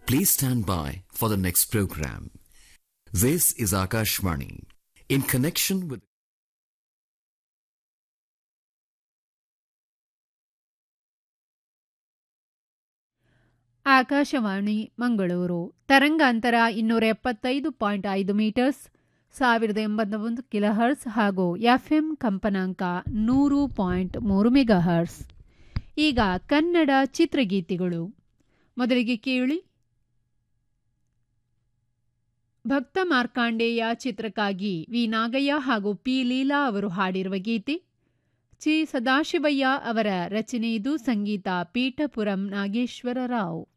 Please stand by for the next program. This is Akashvani. In connection with Akashvani Mangaluru ತರಂಗಾಂತರ ಇನ್ನೂರ ಎಪ್ಪತ್ತೈದು point ಐದು metres ಸಾವಿರದ ಎಂಬತ್ತೊಂದು ಕಿಲೋಹರ್ಸ್ ಹಾಗೂ ಎಫ್ಎಂ ಕಂಪನಾಂಕ ನೂರು ಪಾಯಿಂಟ್ ಮೂರು ಮೆಗಾಹರ್ಸ್ ಈಗ ಕನ್ನಡ ಚಿತ್ರಗೀತೆಗಳು ಮೊದಲಿಗೆ ಕೇಳಿ ಭಕ್ತ ಮಾರ್ಕಾಂಡೇಯ ಚಿತ್ರಕ್ಕಾಗಿ ವಿ ನಾಗಯ್ಯ ಹಾಗೂ ಪಿ ಲೀಲಾ ಅವರು ಹಾಡಿರುವ ಗೀತೆ ಚಿ ಸದಾಶಿವಯ್ಯ ಅವರ ರಚನೆ ಇದು ಸಂಗೀತ ಪೀಠಪುರಂ ನಾಗೇಶ್ವರ ರಾವ್